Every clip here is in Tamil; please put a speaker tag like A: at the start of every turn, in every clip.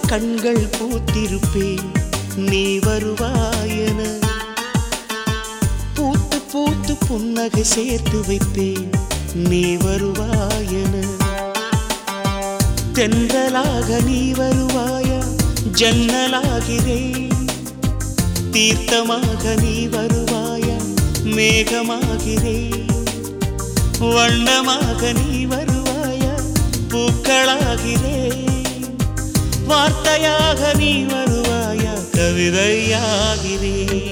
A: கண்கள் பூத்திருப்பேன் நீ வருவாயன பூத்து பூத்து புன்னகை சேர்த்து வைப்பேன் நீ வருவாயன தென்றலாக நீ வருவாயா ஜன்னலாகிறேன் தீர்த்தமாக நீ வருவாயா மேகமாகிறேன் வண்ணமாக நீ வருவாயா பூக்களாகிறேன் வார்த்தையாக நீ வருவாயா கவிதையாகிறேன்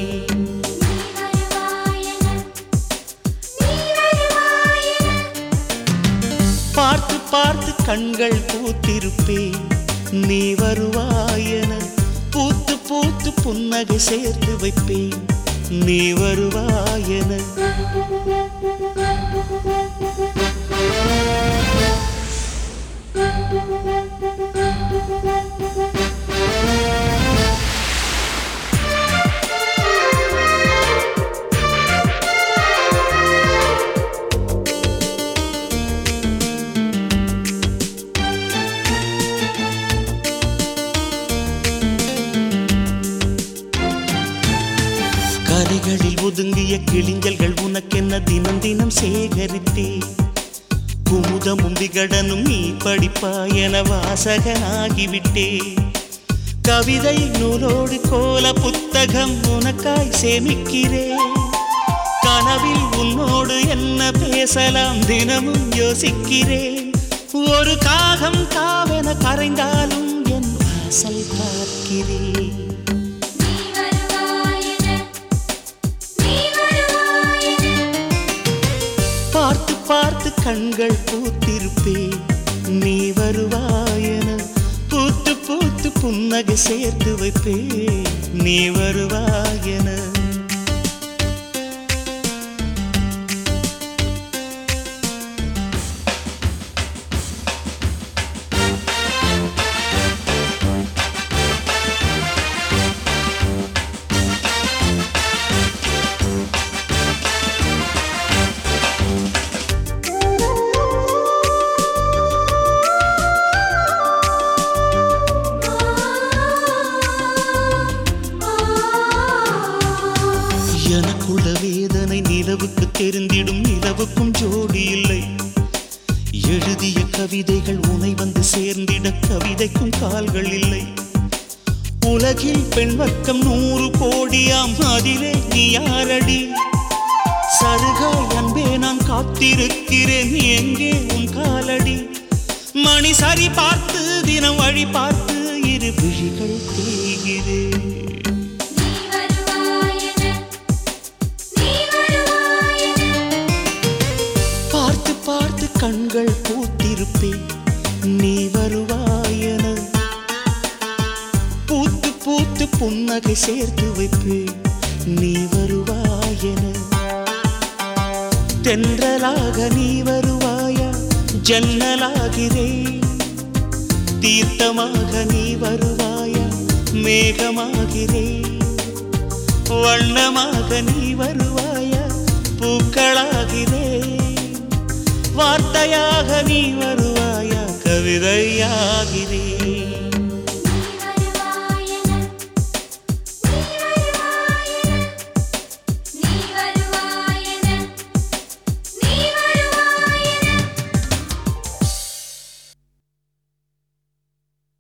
A: பார்த்து பார்த்து கண்கள் பூத்திருப்பேன் நீ வருவாயன பூத்து பூத்து புன்னகை சேர்த்து வைப்பேன் நீ வருவாயன கரைகளில் ஒதுங்கிய கிளிஞ்சல்கள் உனக்கென்ன தினம் தினம் சேகரித்தே குமுதமும் விகடனும் நீ படிப்பாய் என வாசகனாகிவிட்டே கவிதை நூலோடு கோல புத்தகம் உனக்காய் சேமிக்கிறேன் கனவில் உன்னோடு என்ன பேசலாம் தினமும் யோசிக்கிறேன் ஒரு காகம் காவென கரைந்தாலும் என் வாசல் பார்க்கிறேன் பார்த்து பார்த்து கண்கள் பூத்திருப்பேன் நீ வருவாயன பூத்து பூத்து புன்னகை சேர்த்து வைப்பேன் நீ வருவாயன எனக்குள்ள வேதனை நிலவுக்கு தெரிந்திடும் நிலவுக்கும் ஜோடி இல்லை எழுதிய கவிதைகள் உனை வந்து சேர்ந்திட கவிதைக்கும் கால்கள் இல்லை உலகில் பெண் வர்க்கம் நூறு கோடியாம் அதிலே நீ யாரடி சருகாய் அன்பே நான் காத்திருக்கிறேன் நீ எங்கே உன் காலடி மணி சரி பார்த்து தினம் வழி பார்த்து இரு விழிகள் தேய்கிறேன் பார்த்து பார்த்து கண்கள் பூத்திருப்பேன் நீ வருவாயன பூத்து பூத்து புன்னகை சேர்த்து வைப்பேன் நீ வருவாயன தென்றலாக நீ வருவாயா ஜன்னலாகிறேன் தீர்த்தமாக நீ வருவாயா மேகமாகிறேன் வண்ணமாக நீ வருவாயா பூக்களாகிறேன் வார்த்தையாக நீ வருவாயா கவிதையாகிறேன்